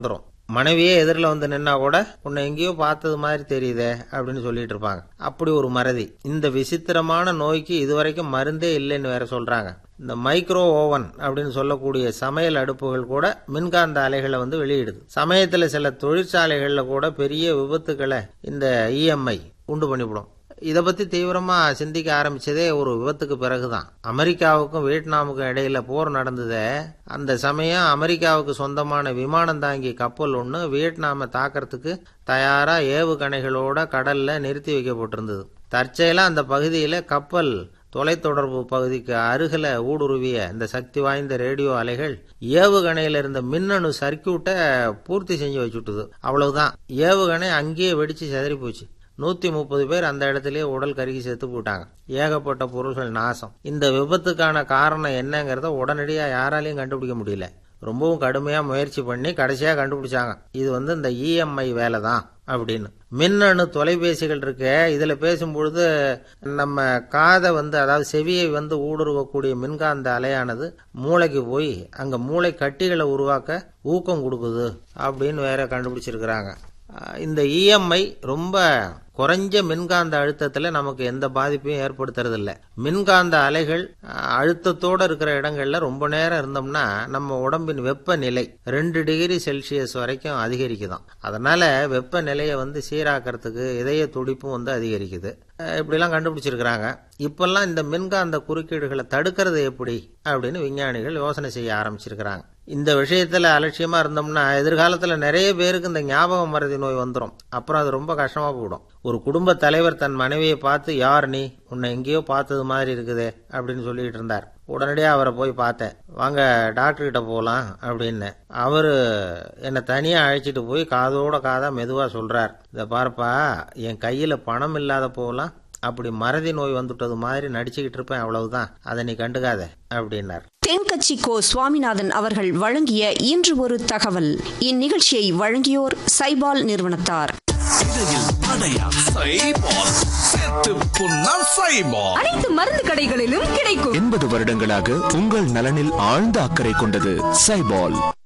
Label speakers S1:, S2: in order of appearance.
S1: வந்துடும் மனைவியே எதிரில் வந்து நின்னா கூட உன்னை எங்கேயோ பார்த்தது மாதிரி தெரியுதே அப்படின்னு சொல்லிட்டு இருப்பாங்க அப்படி ஒரு மறதி இந்த விசித்திரமான நோய்க்கு இதுவரைக்கும் மருந்தே இல்லைன்னு வேற சொல்றாங்க இந்த மைக்ரோ ஓவன் அப்படின்னு சொல்லக்கூடிய சமையல் அடுப்புகள் கூட மின்காந்த அலைகளை வந்து வெளியிடுது சமயத்துல சில தொழிற்சாலைகள்ல கூட பெரிய விபத்துக்களை இந்த இஎம்ஐ உண்டு பண்ணிவிடும் இதை பத்தி தீவிரமா சிந்திக்க ஆரம்பிச்சதே ஒரு விபத்துக்கு பிறகுதான் அமெரிக்காவுக்கும் வியட்நாமுக்கும் இடையில போர் நடந்ததே அந்த சமயம் அமெரிக்காவுக்கு சொந்தமான விமானம் தாங்கி கப்பல் ஒன்று வியட்நாமை தாக்கிறதுக்கு தயாரா ஏவுகணைகளோட கடல்ல நிறுத்தி வைக்கப்பட்டிருந்தது தற்செயலா அந்த பகுதியில கப்பல் தொலைத்தொடர்பு பகுதிக்கு அருகில ஊடுருவிய இந்த சக்தி வாய்ந்த ரேடியோ அலைகள் ஏவுகணையில இருந்த மின்னணு சர்க்கியூட்டை பூர்த்தி செஞ்சு வச்சுட்டுது அவ்வளவுதான் ஏவுகணை அங்கேயே வெடிச்சு செதறி போச்சு நூத்தி முப்பது பேர் அந்த இடத்துலயே உடல் கருகி செத்து போட்டாங்க ஏகப்பட்ட பொருள்கள் நாசம் இந்த விபத்துக்கான காரணம் என்னங்கிறத உடனடியா யாராலையும் கண்டுபிடிக்க முடியல ரொம்பவும் கடுமையா முயற்சி பண்ணி கடைசியா கண்டுபிடிச்சாங்க இது வந்து இந்த இஎம்ஐ வேலை தான் அப்படின்னு மின்னணு தொலைபேசிகள் இருக்கு இதுல பேசும்பொழுது நம்ம காதை வந்து அதாவது செவியை வந்து ஊடுருவக்கூடிய மின்காந்த அலையானது மூளைக்கு போய் அங்க மூளை கட்டிகளை உருவாக்க ஊக்கம் கொடுக்குது அப்படின்னு வேற கண்டுபிடிச்சிருக்கிறாங்க இந்த இஎம்ஐ ரொம்ப குறைஞ்ச மின்காந்த அழுத்தத்துல நமக்கு எந்த பாதிப்பையும் ஏற்படுத்துறதில்ல மின்காந்த அலைகள் அழுத்தத்தோட இருக்கிற இடங்கள்ல ரொம்ப நேரம் இருந்தோம்னா நம்ம உடம்பின் வெப்பநிலை ரெண்டு டிகிரி செல்சியஸ் வரைக்கும் அதிகரிக்குதாம் அதனால வெப்பநிலையை வந்து சீராக்கிறதுக்கு இதய துடிப்பும் வந்து அதிகரிக்குது இப்படிலாம் கண்டுபிடிச்சிருக்கிறாங்க இப்பெல்லாம் இந்த மின்காந்த குறுக்கீடுகளை தடுக்கிறது எப்படி அப்படின்னு விஞ்ஞானிகள் யோசனை செய்ய ஆரம்பிச்சிருக்கிறாங்க இந்த விஷயத்துல அலட்சியமா இருந்தோம்னா எதிர்காலத்துல நிறைய பேருக்கு இந்த ஞாபக மறதி நோய் வந்துடும் அப்புறம் அது ரொம்ப கஷ்டமா போயிடும் ஒரு குடும்ப தலைவர் தன் மனைவியை பார்த்து யார் நீ உன்னை எங்கேயோ பார்த்தது மாதிரி இருக்குதே அப்படின்னு சொல்லிட்டு இருந்தார் உடனடியா அவரை போய் பார்த்தேன் வாங்க டாக்டர் கிட்ட போகலாம் அப்படின்னு அவரு என்னை தனியா அழைச்சிட்டு போய் காதோட காதா மெதுவா சொல்றார் இதை பார்ப்பா என் கையில பணம் இல்லாத போகலாம் அப்படி மறதி நோய் வந்துட்டது மாதிரி நடிச்சுக்கிட்டு இருப்பேன் அவ்வளவுதான் அதை நீ கண்டுக்காத அப்படின்னார்
S2: தென்கட்சி கோ சுவாமிநாதன் அவர்கள் வழங்கிய இன்று ஒரு தகவல் இந்நிகழ்ச்சியை வழங்கியோர் சைபால் நிறுவனத்தார்
S3: அனைத்து மருந்து கடைகளிலும் கிடைக்கும்
S4: எண்பது வருடங்களாக உங்கள் நலனில் ஆழ்ந்த அக்கறை கொண்டது சைபால்